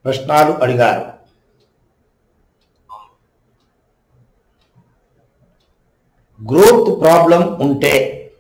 ప్రశ్నలు అడిగారు growth problem ఉంటే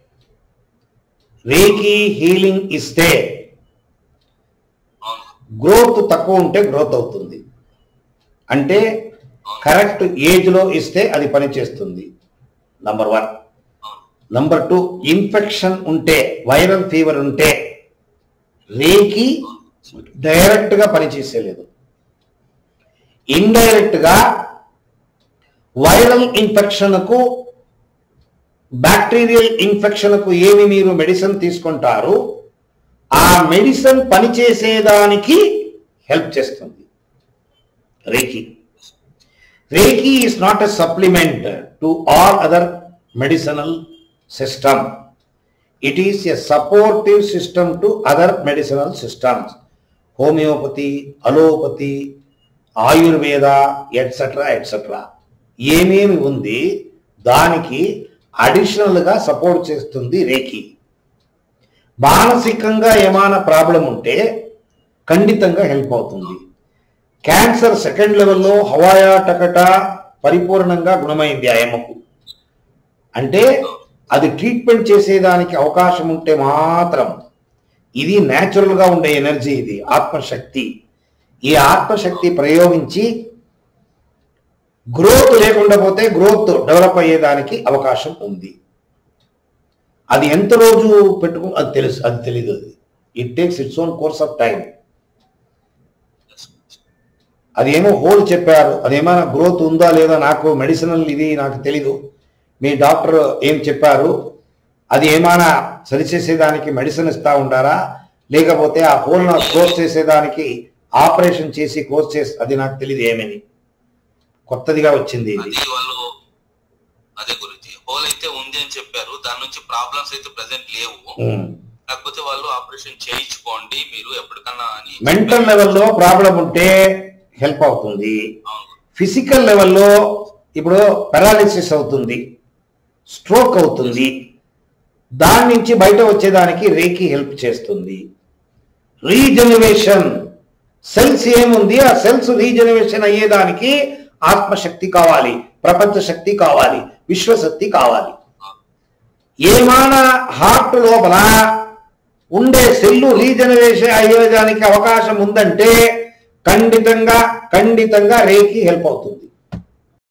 రేకి హీలింగ్ ఇస్తే అవును గ్రోత్ తక్కువ ఉంటే గ్రోత్ అవుతుంది అంటే కరెక్ట్ ఏజ్లో ఇస్తే అది పనిచేస్తుంది నంబర్ వన్ అవును నంబర్ టూ ఇన్ఫెక్షన్ ఉంటే వైరల్ ఫీవర్ ఉంటే రేకి డైరెక్ట్గా పనిచేసేలేదు ఇండైరెక్ట్గా వైరల్ ఇన్ఫెక్షన్కు బ్యాక్టీరియల్ ఇన్ఫెక్షన్కు ఏమి మీరు మెడిసిన్ తీసుకుంటారు ఆ మెడిసిన్ పనిచేసేదానికి హెల్ప్ చేస్తుంది reiki reiki is not a supplement to all other medicinal system it is a supportive system to other medicinal systems homeopathy allopathy Ayurveda etcetera etcetera ఏమేమి ఉంది దానికి అడిషనల్గా సపోర్ట్ చేస్తుంది రేకి మానసికంగా ఏమైనా ప్రాబ్లం ఉంటే ఖండితంగా హెల్ప్ అవుతుంది క్యాన్సర్ సెకండ్ లెవెల్లో హవాయా టకట పరిపూర్ణంగా గుణమైంది ఆ ఎమ్మకు అంటే అది ట్రీట్మెంట్ చేసేదానికి అవకాశం ఉంటే మాత్రం ఇది న్యాచురల్గా ఉండే ఎనర్జీ ఇది ఆత్మశక్తి ఈ ఆత్మశక్తి ప్రయోగించి గ్రోత్ లేకుండా పోతే గ్రోత్ డెవలప్ అయ్యేదానికి అవకాశం ఉంది అది ఎంత రోజు పెట్టుకు అది తెలుసు అది తెలీదు అది it takes its own course of time అది ఏమో హోల్ చెప్పారు అదేమైనా గ్రోత్ ఉందా లేదా నాకు మెడిసినల్ ఇది నాకు తెలీదు మీ డాక్టర్ ఏం చెప్పారు అది ఏమైనా సరిచేసేదానికి మెడిసిన్ ఇస్తా ఉంటారా లేకపోతే ఆ హోల్ క్లోజ్ చేసేదానికి ఆపరేషన్ చేసి క్లోజ్ చేసి అది నాకు తెలియదు ఏమని కొత్తదిగా వచ్చింది ఇది అది వాళ్ళు అదే గురించి హోల్ అయితే ఉంది అని చెప్పారు దాని నుంచి ప్రాబ్లమ్స్ అయితే ప్రెసెంట్ లేవు ఉమ్. కాకపోతే వాళ్ళు ఆపరేషన్ చేయించుకోండి మీరు ఎప్పటికన్నా అని మెంటల్ లెవెల్లో ప్రాబ్లం ఉంటే హెల్ప్ అవుతుంది అవును ఫిజికల్ లెవెల్లో ఇప్పుడు పెరాలిసిస్ అవుతుంది స్ట్రోక్ అవుతుంది దాని నుంచి బయట వచ్చేదానికి రేకి హెల్ప్ చేస్తుంది రీజనరేషన్ సెల్స్ ఏముంది ఆ సెల్స్ రీజనరేషన్ అయ్యేదానికి ఆత్మశక్తి కావాలి ప్రపంచ శక్తి కావాలి విశ్వశక్తి కావాలి ఏమైనా హార్ట్ లోపల ఉండే సెల్లు రీజనరేషన్ అయ్యేదానికి అవకాశం ఉందంటే ఖండితంగా ఖండితంగా రేకి హెల్ప్ అవుతుంది